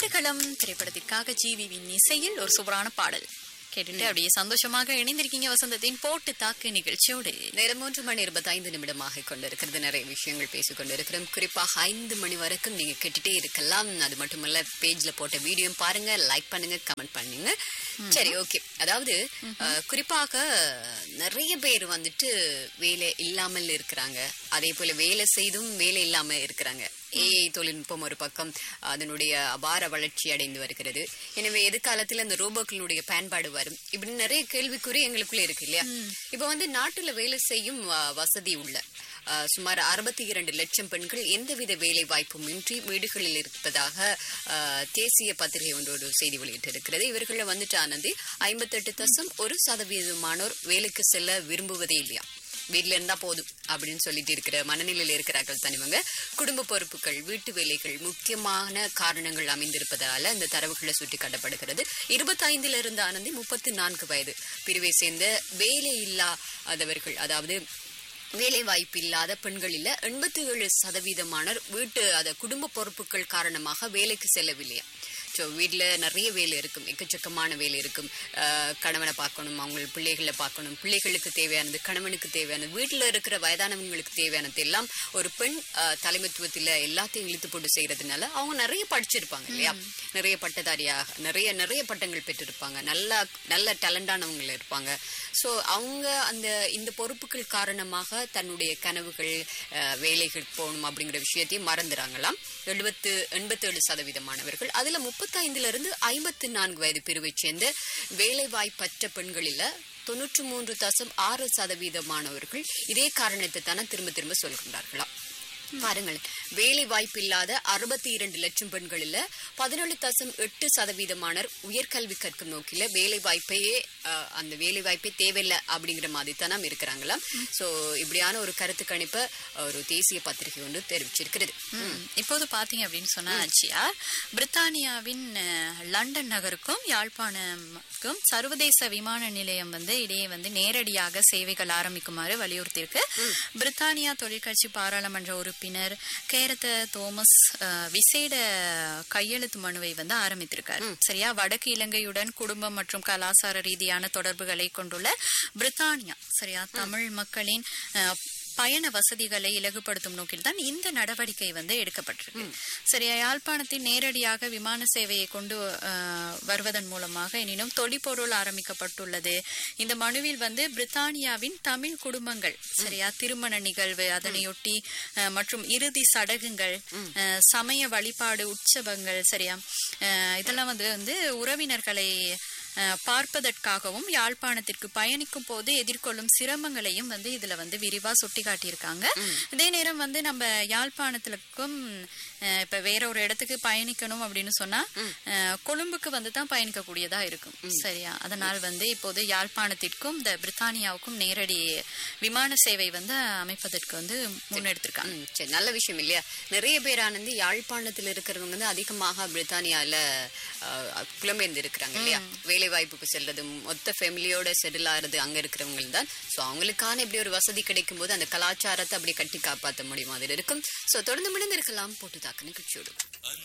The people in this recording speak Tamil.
ஆடுகளம் திரைப்படத்திற்காக ஜிவிவின் இசையில் ஒரு சூப்பரான பாடல் கேட்டுட்டு அப்படியே சந்தோஷமாக இணைந்திருக்கீங்க வசந்தத்தின் போட்டு தாக்கு நிகழ்ச்சியோடு நேரம் மூன்று மணி இருபத்தைந்து நிமிடமாக கொண்டிருக்கிறது நிறைய விஷயங்கள் பேசிக் கொண்டிருக்கிறோம் குறிப்பாக ஐந்து மணி வரைக்கும் நீங்க கேட்டுட்டே இருக்கலாம் அது மட்டுமல்ல பேஜ்ல போட்ட வீடியோ பாருங்க லைக் பண்ணுங்க கமெண்ட் பண்ணுங்க சரி ஓகே அதாவது அஹ், குறிப்பாக நிறைய பேர் வந்துட்டு வேலை இல்லாமல் இருக்கிறாங்க அதே போல வேலை செய்தும் வேலை இல்லாம இருக்கிறாங்க ஏஐ தொழில்நுட்பம் ஒரு பக்கம் அதனுடைய அபார வளர்ச்சி அடைந்து வருகிறது எனவே எதிர்காலத்தில் அந்த ரோபோக்களுடைய பயன்பாடு வரும் இப்படி நிறைய கேள்விக்குறி எங்களுக்குள்ள இருக்கு இல்லையா இப்ப வந்து நாட்டுல வேலை செய்யும் அஹ், வசதி உள்ள அஹ், சுமார் அறுபத்தி இரண்டு லட்சம் பெண்கள் எந்தவித வேலை வாய்ப்பும் இன்றி வீடுகளில் இருப்பதாக அஹ், தேசிய பத்திரிகை ஒன்று ஒரு செய்தி வெளியிட்டிருக்கிறது இவர்கள வந்துட்டு ஆனந்தி ஐம்பத்தெட்டு தசம் ஒரு சதவீதமானோர் வேலைக்கு செல்ல விரும்புவதே இல்லையா வீட்ல இருந்தா போதும் அப்படின்னு சொல்லிட்டு இருக்கிற மனநிலையில் இருக்கிறார்கள் தனிவங்க குடும்ப பொறுப்புகள் வீட்டு வேலைகள் முக்கியமான காரணங்கள் அமைந்திருப்பதால இந்த தரவுகளை சுட்டி காட்டப்படுகிறது இருபத்தைந்துல இருந்து ஆனந்தி முப்பத்தி நான்கு வயது பிரிவை சேர்ந்த வேலை இல்லாதவர்கள் அதாவது வேலை வாய்ப்பு இல்லாத பெண்களில் எண்பத்தி ஏழு சதவீதமானர் வீட்டு அத குடும்ப பொறுப்புகள் காரணமாக வேலைக்கு செல்லவில்லையா ஸோ வீட்டில் நிறைய வேலை இருக்கும் எக்கச்சக்கமான வேலை இருக்கும் அஹ், கணவனை பார்க்கணும் அவங்க பிள்ளைகளை பார்க்கணும் பிள்ளைகளுக்கு தேவையானது கணவனுக்கு தேவையானது வீட்டில் இருக்கிற வயதானவங்களுக்கு தேவையானது எல்லாம் ஒரு பெண் அஹ், தலைமைத்துவத்தில் எல்லாத்தையும் இழுத்து போட்டு செய்யறதுனால அவங்க நிறைய படிச்சிருப்பாங்க இல்லையா நிறைய பட்டதாரியாக நிறைய நிறைய பட்டங்கள் பெற்றிருப்பாங்க நல்ல நல்ல டேலண்டானவங்க இருப்பாங்க ஸோ அவங்க அந்த இந்த பொறுப்புகள் காரணமாக தன்னுடைய கனவுகள் அஹ், வேலைகள் போகணும் அப்படிங்கிற விஷயத்தையும் மறந்துறாங்களாம் எழுபத்து எண்பத்தேழு சதவீதமானவர்கள் அதுல முப்பத்தைந்துல இருந்து ஐம்பத்தி நான்கு வயது பிரிவைச் சேர்ந்த வேலை வாய்ப்பற்ற பெண்களில் தொன்னூற்று மூன்று தசம் ஆறு சதவீதமானவர்கள் இதே காரணத்தை தானே திரும்ப திரும்ப சொல்கின்றார்களாம் பாருங்கள் வேலை வாய்ப்பு இல்லாத அறுபத்தி இரண்டு லட்சம் பெண்களில் பதினேழு தசம் எட்டு சதவீதமானர் உயர்கல்வி கற்கும் நோக்கில வேலை வாய்ப்பையே அஹ், அந்த வேலை வாய்ப்பே தேவையில்லை அப்படிங்கிற மாதிரி தான் நாம் இருக்கிறாங்களாம் ஸோ இப்படியான ஒரு கருத்து கணிப்பை ஒரு தேசிய பத்திரிகை ஒன்று தெரிவிச்சிருக்கிறது ம், இப்போது பாத்தீங்க அப்படின்னு சொன்னா ஆச்சியா பிரித்தானியாவின் அஹ், லண்டன் நகருக்கும் யாழ்ப்பாணமுக்கும் சர்வதேச விமான நிலையம் வந்து இடையே வந்து நேரடியாக சேவைகள் ஆரம்பிக்குமாறு வலியுறுத்தியிருக்கு பிரித்தானியா தொழிற்கட்சி பாராளுமன்ற உறுப்பினர் கேரத்த தோமஸ் அஹ், விசேட கையெழுத்து மனுவை வந்து ஆரம்பித்திருக்காரு சரியா வடக்கு இலங்கையுடன் குடும்பம் மற்றும் கலாச்சார ரீதியான தொடர்புகளை கொண்டுள்ள பிரித்தானியா சரியா தமிழ் மக்களின் அஹ், பயண வசதிகளை இலகுபடுத்தும் நோக்கில் தான் இந்த நடவடிக்கை வந்து எடுக்கப்பட்டிருக்கு சரியா யாழ்ப்பாணத்தில் நேரடியாக விமான சேவையை கொண்டு அஹ், வருவதன் மூலமாக எனினும் தொழிற்பொருள் ஆரம்பிக்கப்பட்டுள்ளது இந்த மனுவில் வந்து பிரித்தானியாவின் தமிழ் குடும்பங்கள் சரியா திருமண நிகழ்வு அதனையொட்டி அஹ், மற்றும் இறுதி சடங்குகள் அஹ், சமய வழிபாடு உற்சவங்கள் சரியா அஹ், இதெல்லாம் வந்து வந்து உறவினர்களை அஹ், பார்ப்பதற்காகவும் யாழ்ப்பாணத்திற்கு பயணிக்கும் போது எதிர்கொள்ளும் சிரமங்களையும் வந்து இதுல வந்து விரிவா சுட்டி காட்டியிருக்காங்க இதே நேரம் வந்து நம்ம யாழ்ப்பாணத்திற்கும் அஹ், இப்ப வேற ஒரு இடத்துக்கு பயணிக்கணும் அப்படின்னு சொன்னா அஹ், கொழும்புக்கு வந்து தான் பயணிக்கக்கூடியதா இருக்கும் சரியா அதனால் வந்து இப்போது யாழ்ப்பாணத்திற்கும் இந்த பிரித்தானியாவுக்கும் நேரடி விமான சேவை வந்து அமைப்பதற்கு வந்து முன்னெடுத்திருக்காங்க ம், சரி நல்ல விஷயம் இல்லையா நிறைய பேர் ஆனந்தி யாழ்ப்பாணத்தில் இருக்கிறவங்க வந்து அதிகமாக பிரித்தானியால அஹ், புலம்பெயர்ந்து இருக்கிறாங்க இல்லையா வேலை வாய்ப்புக்கு செல்றதும் மொத்த ஃபேமிலியோட செட்டில் ஆகிறது அங்க இருக்கிறவங்க தான் ஸோ அவங்களுக்கான இப்படி ஒரு வசதி கிடைக்கும் போது அந்த கலாச்சாரத்தை அப்படி கட்டி காப்பாற்ற முடியும் மாதிரி இருக்கும் ஸோ தொடர்ந்து மிடந்திருக்கலாம் போட்டு தாக்கு நிகழ்ச்சியோடு